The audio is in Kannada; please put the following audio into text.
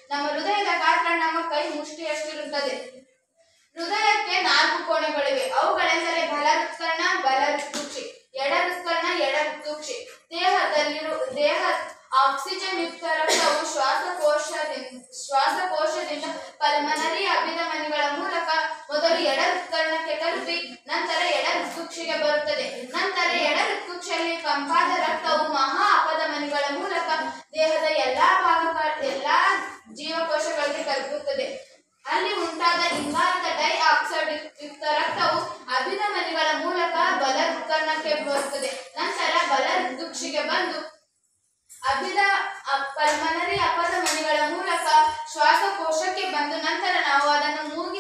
ನಮ್ಮ ಹೃದಯದ ಗಾತ್ರ ನಮ್ಮ ಕೈ ಮುಷ್ಟಿಯಷ್ಟಿರುತ್ತದೆ ಹೃದಯಕ್ಕೆ ನಾಲ್ಕು ಕೋಣೆಗಳಿವೆ ಅವುಗಳೆಂದರೆ ಬಲ ಹೃತ್ಕರ್ಣ ಬಲ ಹೃತ್ಕುಕ್ಷಿ ಎಡ ಹೃತ್ಕರ್ಣ ಎಡ ಹೃತ್ಕುಕ್ಷಿ ದೇಹದಲ್ಲಿರು ದೇಹ ಆಕ್ಸಿಜನ್ ಯುಕ್ತ ರಕ್ತವು ಶ್ವಾಸಕೋಶದಿಂದ ಶ್ವಾಸಕೋಶದಿಂದ ಪಲ್ಮನರಿ ಅಭಿಧಮನಿಗಳ ಮೂಲಕ ಮೊದಲು ಎಡ ಹೃತ್ಕರ್ಣಕ್ಕೆ ತಲುಪಿ ನಂತರ ಎಡ ಹೃತ್ಕುಕ್ಷಿಗೆ ಬರುತ್ತದೆ ನಂತರ ಎಡ ಹೃತ್ಕುಕ್ಷಿಯಲ್ಲಿ ಕಂಪಾದ ರಕ್ತವು ಮಹಾ ಅಪಧಮನಿಗಳ ಮೂಲಕ ದೇಹದ ಎಲ್ಲಾ ಭಾಗಗಳ ಎಲ್ಲಾ ಜೀವಕೋಶಗಳಿಗೆ ತಲುಪುತ್ತದೆ ಅಲ್ಲಿ ಉಂಟಾದ ಇಂಗಾಲದ ಡೈ ಆಕ್ಸೈಡ್ ಯುಕ್ತ ರಕ್ತವು ಅಭಿಧಮನಿಗಳ ಮೂಲಕ ಬಲ ಹೃತ್ಕರ್ಣಕ್ಕೆ ಬರುತ್ತದೆ ನಂತರ ಬಲ ಹೃತ್ಕುಕ್ಷಿಗೆ ಬಂದು ಅಭಿದ ಪಲ್ಮನರಿ ಅಪಧಮನಿಗಳ ಮೂಲಕ ಶ್ವಾಸಕೋಶಕ್ಕೆ ಬಂದು ನಂತರ ನಾವು ಅದನ್ನು ಮೂಗಿನ